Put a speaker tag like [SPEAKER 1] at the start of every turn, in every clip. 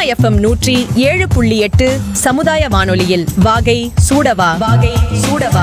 [SPEAKER 1] FM நூற்றி ஏழு புள்ளி எட்டு சமுதாய வானொலியில் வாகை சூடவா வாகை சூடவா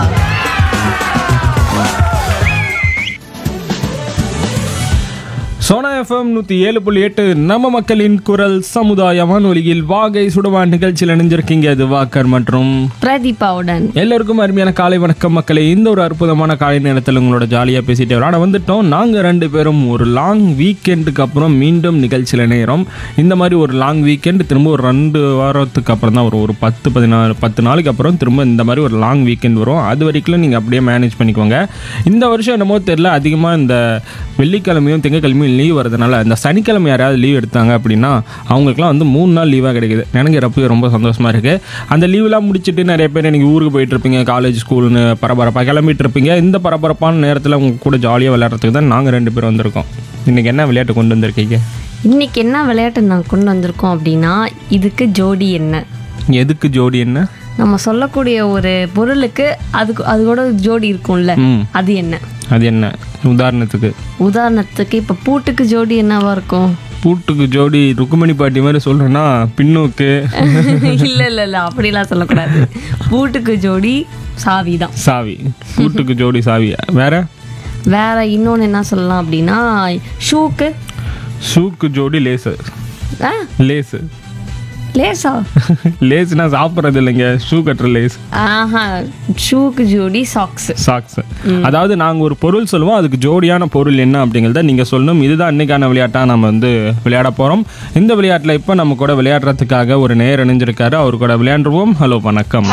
[SPEAKER 2] சோனா எஃப்எம் நூற்றி ஏழு புள்ளி எட்டு நம்ம மக்களின் குரல் சமுதாய வானொலியில் வாகை சுடவா நிகழ்ச்சியில் இணைஞ்சிருக்கீங்க இது வாக்கர் மற்றும்
[SPEAKER 3] பிரதீபாவுடன்
[SPEAKER 2] எல்லோருக்கும் அருமையான காலை வணக்கம் மக்களே இந்த ஒரு அற்புதமான காலை நேரத்தில் உங்களோட ஜாலியாக பேசிட்டு விளையாட வந்துட்டோம் நாங்கள் ரெண்டு பேரும் ஒரு லாங் வீக்கெண்டுக்கு அப்புறம் மீண்டும் நிகழ்ச்சியில் இணைகிறோம் இந்த மாதிரி ஒரு லாங் வீக்கெண்ட் திரும்ப ஒரு ரெண்டு வாரத்துக்கு அப்புறம் தான் ஒரு ஒரு பத்து பதினாறு பத்து நாளைக்கு அப்புறம் திரும்ப இந்த மாதிரி ஒரு லாங் வீக்கெண்ட் வரும் அது வரைக்கும் நீங்கள் அப்படியே மேனேஜ் பண்ணிக்கோங்க இந்த வருஷம் என்னமோ தெரியல அதிகமாக இந்த வெள்ளிக்கிழமையும் திங்கக்கிழமையும் லீவ் வரதுனால இந்த சனிக்கிழமை யாராவது லீவ் எடுத்தாங்க அப்படின்னா அவங்களுக்குலாம் வந்து மூணு நாள் லீவாக கிடைக்குது நினைக்கிறப்ப ரொம்ப சந்தோஷமாக இருக்குது அந்த லீவ்லாம் முடிச்சுட்டு நிறைய பேர் நீங்கள் ஊருக்கு போயிட்டு இருப்பீங்க காலேஜ் ஸ்கூல்னு பரபரப்பாக கிளம்பிட்டு இருப்பீங்க இந்த பரபரப்பான நேரத்தில் உங்க கூட ஜாலியாக விளையாடுறதுக்கு தான் நாங்கள் ரெண்டு பேரும் வந்திருக்கோம் இன்றைக்கி என்ன விளையாட்டு கொண்டு வந்திருக்கீங்க
[SPEAKER 3] இன்னைக்கு என்ன விளையாட்டு நான் கொண்டு வந்திருக்கோம் அப்படின்னா இதுக்கு ஜோடி என்ன
[SPEAKER 2] எதுக்கு ஜோடி என்ன
[SPEAKER 3] நம்ம சொல்லக்கூடிய ஒரு பொருளுக்கு அதுக்கு அது கூட ஜோடி இருக்கும்ல
[SPEAKER 2] ம்
[SPEAKER 3] அது என்ன
[SPEAKER 2] அது என்ன உதாரணத்துக்கு
[SPEAKER 3] உதாரணத்துக்கு இப்போ பூட்டுக்கு ஜோடி என்னவா இருக்கும்
[SPEAKER 2] பூட்டுக்கு ஜோடி ருக்குமணி பாட்டி மாதிரி சொல்கிறேன்னா பின்னோக்கு
[SPEAKER 3] இல்ல இல்ல இல்ல அப்படிலாம் சொல்லக்கூடாது பூட்டுக்கு ஜோடி சாவி தான்
[SPEAKER 2] சாவி பூட்டுக்கு ஜோடி சாவி வேற
[SPEAKER 3] வேற இன்னொன்று என்ன சொல்லலாம் அப்படின்னா ஷூக்கு
[SPEAKER 2] ஷூக்கு ஜோடி லேசு
[SPEAKER 3] ஆ
[SPEAKER 2] லேஸு
[SPEAKER 3] லேசா
[SPEAKER 2] லேஸ்னா சாப்பிட்றது இல்லைங்க ஷூ கட்டுற லேஸ்
[SPEAKER 3] ஆஹா ஷூக்கு ஜோடி சாக்ஸ்
[SPEAKER 2] சாக்ஸ் அதாவது நாங்கள் ஒரு பொருள் சொல்லுவோம் அதுக்கு ஜோடியான பொருள் என்ன அப்படிங்கிறத நீங்கள் சொல்லணும் இதுதான் இன்னைக்கான விளையாட்டாக நம்ம வந்து விளையாட போகிறோம் இந்த விளையாட்டில் இப்போ நம்ம கூட விளையாடுறதுக்காக ஒரு நேர் இணைஞ்சிருக்காரு அவர் கூட விளையாண்டுருவோம் ஹலோ வணக்கம்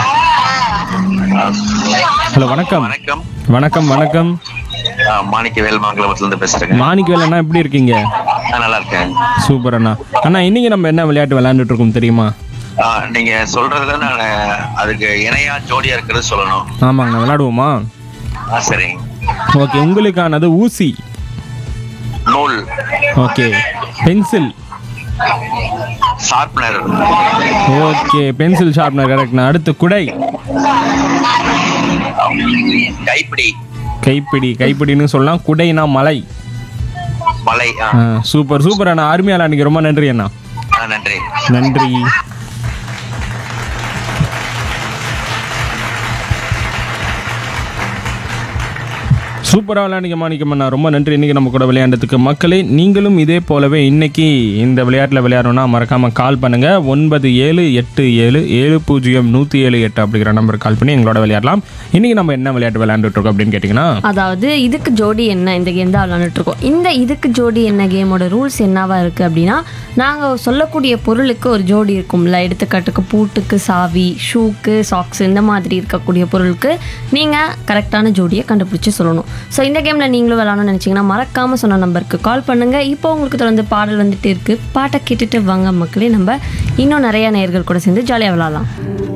[SPEAKER 2] ஹலோ வணக்கம்
[SPEAKER 4] வணக்கம்
[SPEAKER 2] வணக்கம் வணக்கம்
[SPEAKER 4] ஆ, மாணிக்கவேல் மங்கலத்துல இருந்து பேசுறேங்க
[SPEAKER 2] மாணிக்கவேல் அண்ணா எப்படி இருக்கீங்க
[SPEAKER 4] ஆ, நல்லா இருக்கேன்
[SPEAKER 2] சூப்பர் அண்ணா அண்ணா இன்னைக்கு நம்ம என்ன விளையாட்டு விளையாண்டுட்டு இருக்கோம் தெரியுமா
[SPEAKER 4] ஆ, நீங்க சொல்றதுல நான் அதுக்கு இணையா ஜோடியா இருக்கிறது சொல்லணும்
[SPEAKER 2] ஆமாங்கண்ணா விளையாடுவோமா
[SPEAKER 4] ஆ, சரி
[SPEAKER 2] ஓகே உங்களுக்கானது ஊசி
[SPEAKER 4] நூல்
[SPEAKER 2] okay pencil
[SPEAKER 4] sharpener
[SPEAKER 2] okay pencil sharpener கரெக்ட்ண்ணா அடுத்து குடை
[SPEAKER 4] கைப்பிடி
[SPEAKER 2] கைப்பிடி கைப்பிடின்னு சொல்லலாம் குடைனா மலை
[SPEAKER 4] மலை ஆ,
[SPEAKER 2] ஆ, சூப்பர் சூப்பர் அண்ணா அருமையால அன்னைக்கு ரொம்ப நன்றி அண்ணா
[SPEAKER 4] ஆ, நன்றி
[SPEAKER 2] நன்றி சூப்பராக விளையாண்டிங்க மாணிக்கம் அண்ணா ரொம்ப நன்றி இன்னைக்கு நம்ம கூட விளையாண்டதுக்கு மக்களே நீங்களும் இதே போலவே இன்னைக்கு இந்த விளையாட்டில் விளையாடணும்னா மறக்காம கால் பண்ணுங்க ஒன்பது ஏழு எட்டு ஏழு ஏழு பூஜ்ஜியம் நூற்றி ஏழு எட்டு அப்படிங்கிற நம்பர் கால் பண்ணி எங்களோட விளையாடலாம் இன்னைக்கு நம்ம என்ன விளையாட்டு விளையாண்டுட்டு இருக்கோம் அப்படின்னு கேட்டிங்கன்னா
[SPEAKER 3] அதாவது இதுக்கு ஜோடி என்ன இந்த கேம் தான் விளாண்டுட்டு இருக்கோம் இந்த இதுக்கு ஜோடி என்ன கேமோட ரூல்ஸ் என்னவா இருக்கு அப்படின்னா நாங்கள் சொல்லக்கூடிய பொருளுக்கு ஒரு ஜோடி இருக்கும்ல எடுத்துக்காட்டுக்கு பூட்டுக்கு சாவி ஷூக்கு சாக்ஸ் இந்த மாதிரி இருக்கக்கூடிய பொருளுக்கு நீங்கள் கரெக்டான ஜோடியை கண்டுபிடிச்சு சொல்லணும் ஸோ இந்த கேமில் நீங்களும் விளாடணும்னு நினச்சிங்கன்னா மறக்காமல் சொன்ன நம்பருக்கு கால் பண்ணுங்கள் இப்போ உங்களுக்கு தொடர்ந்து பாடல் வந்துட்டு இருக்கு பாட்டை கேட்டுட்டு வாங்க மக்களே நம்ம இன்னும் நிறைய நேயர்கள் கூட சேர்ந்து ஜாலியாக விளாடலாம்